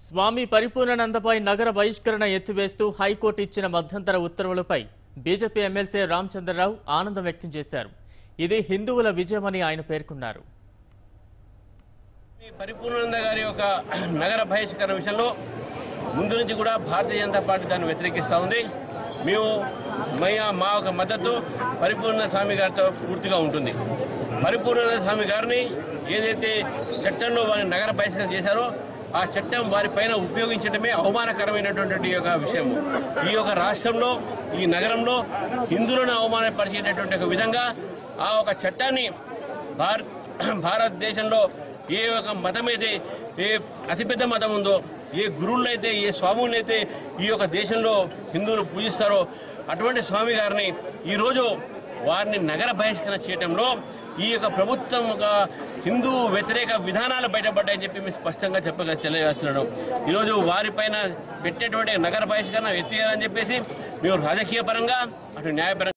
స్వామి పరిపూర్ణానందపై నగర బహిష్కరణ ఎత్తివేస్తూ హైకోర్టు ఇచ్చిన మధ్యంతర ఉత్తర్వులపై బీజేపీ ఎమ్మెల్సీ రామచంద్రరావు ఆనందం వ్యక్తం చేశారు ఇది హిందువుల విజయమని ఆయన పేర్కొన్నారు ఈ పరిపూర్ణానంద గారి యొక్క నగర బహిష్కరణ విషయంలో ముందు నుంచి కూడా భారతీయ జనతా పార్టీ దాన్ని వ్యతిరేకిస్తూ ఉంది మేము మయ- మా యొక్క మద్దతు పరిపూర్ణ స్వామి గారితో పూర్తిగా ఉంటుంది పరిపూర్ణానంద స్వామి గారిని ఏదైతే చట్టంలో వారిని నగర బహిష్కరణ చేశారో ఆ చట్టం వారిపైన ఉపయోగించడమే అవమానకరమైనటువంటి యొక్క విషయం ఈ యొక్క రాష్ట్రంలో ఈ నగరంలో హిందువులను అవమానపరిచేటటువంటి ఒక విధంగా ఆ ఒక చట్టాన్ని భారత్ భారతదేశంలో ఏ ఒక మతం అయితే ఏ అతిపెద్ద మతం ఉందో ఏ గురువులు అయితే ఏ స్వాములను అయితే ఈ యొక్క దేశంలో హిందువులు పూజిస్తారో అటువంటి స్వామి గారిని ఈరోజు వారిని నగర బహిష్కరణ చేయడంలో ఈ యొక్క ప్రభుత్వం ఒక హిందూ వ్యతిరేక విధానాలు బయటపడ్డాయని చెప్పి మేము స్పష్టంగా చెప్పగ తెలియజేస్తున్నాడు ఈరోజు వారిపైన పెట్టేటువంటి నగర బహిష్కరణ ఎత్తియాలని చెప్పేసి మేము రాజకీయ పరంగా అటు న్యాయపరంగా